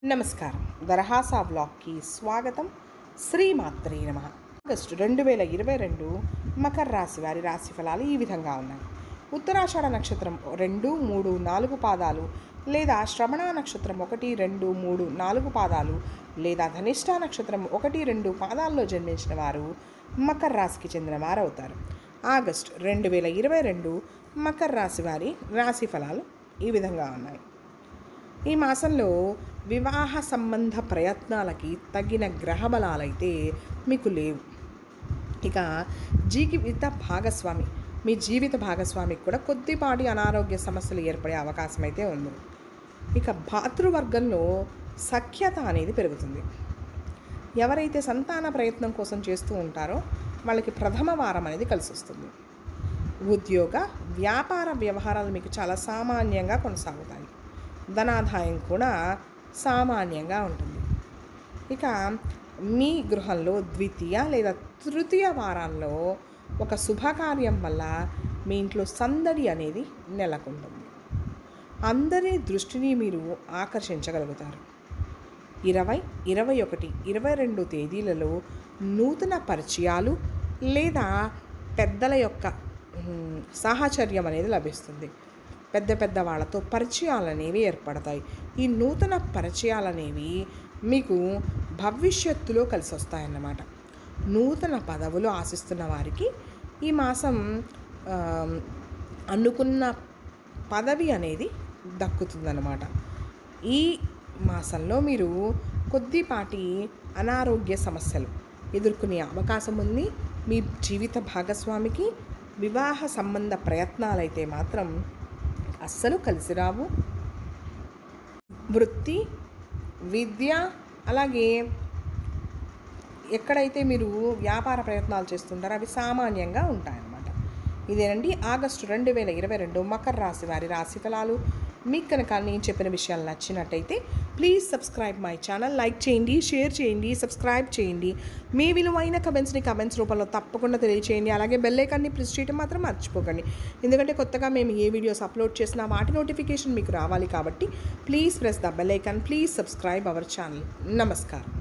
నమస్కారం దరహాసా బ్లాగ్కి స్వాగతం శ్రీమాత్రే నమ ఆగస్టు రెండు వేల ఇరవై రెండు మకర రాశి వారి రాశి ఫలాలు ఈ విధంగా ఉన్నాయి ఉత్తరాషాఢ నక్షత్రం రెండు మూడు నాలుగు పాదాలు లేదా శ్రవణ నక్షత్రం ఒకటి రెండు మూడు నాలుగు పాదాలు లేదా ధనిష్ట నక్షత్రం ఒకటి రెండు పాదాల్లో జన్మించిన వారు మకర రాశికి చెందిన వారు అవుతారు ఆగస్టు రెండు వేల ఇరవై రెండు మకర రాశి వారి రాశి ఫలాలు ఈ విధంగా ఉన్నాయి ఈ మాసంలో వివాహ సంబంధ ప్రయత్నాలకి తగిన గ్రహ బలాలైతే మీకు లేవు ఇక జీవిత భాగస్వామి మీ జీవిత భాగస్వామికి కూడా కొద్దిపాటి అనారోగ్య సమస్యలు ఏర్పడే అవకాశం అయితే ఉంది ఇక భాతృవర్గంలో సఖ్యత అనేది పెరుగుతుంది ఎవరైతే సంతాన ప్రయత్నం కోసం చేస్తూ ఉంటారో వాళ్ళకి ప్రథమ వారం అనేది కలిసి వస్తుంది ఉద్యోగ వ్యాపార వ్యవహారాలు మీకు చాలా సామాన్యంగా కొనసాగుతాయి ధనాదాయం కూడా సామాన్యంగా ఉంటుంది ఇక మీ గృహంలో ద్వితీయ లేదా తృతీయ వారాల్లో ఒక శుభకార్యం వల్ల మీ ఇంట్లో సందడి అనేది నెలకొంటుంది అందరి దృష్టిని మీరు ఆకర్షించగలుగుతారు ఇరవై ఇరవై ఒకటి ఇరవై రెండు తేదీలలో నూతన పరిచయాలు లేదా పెద్దల యొక్క మ్, సాహచర్యం అనేది లభిస్తుంది పెద్ద పెద్ద వాళ్ళతో పరిచయాలు అనేవి ఏర్పడతాయి ఈ నూతన పరిచయాలు అనేవి మీకు భవిష్యత్తులో కలిసి వస్తాయన్నమాట నూతన పదవులు ఆశిస్తున్న వారికి ఈ మాసం ఆ, అనుకున్న పదవి అనేది దక్కుతుందన్నమాట ఈ మాసంలో మీరు కొద్దిపాటి అనారోగ్య సమస్యలు ఎదుర్కొనే అవకాశం ఉంది మీ జీవిత భాగస్వామికి వివాహ సంబంధ ప్రయత్నాలైతే మాత్రం అస్సలు కలిసి రావు వృత్తి విద్య అలాగే ఎక్కడైతే మీరు వ్యాపార ప్రయత్నాలు చేస్తుంటారో అవి సామాన్యంగా ఉంటాయన్నమాట ఇదేనండి ఆగస్టు రెండు వేల ఇరవై రెండు మకర రాశి వారి రాశి ఫలాలు మీకు కనుక నేను చెప్పిన విషయాలు నచ్చినట్టయితే please subscribe my channel like చేయండి షేర్ చేయండి సబ్స్క్రైబ్ చేయండి మీ విలువైన కమెంట్స్ని కమెంట్స్ రూపంలో తప్పకుండా తెలియచేయండి అలాగే బెల్ ఐకాన్ని ప్రెస్ చేయడం మాత్రం మర్చిపోకండి ఎందుకంటే కొత్తగా మేము ఏ వీడియోస్ అప్లోడ్ చేసినా వాటి నోటిఫికేషన్ మీకు రావాలి కాబట్టి please press the bell icon please subscribe our channel నమస్కారం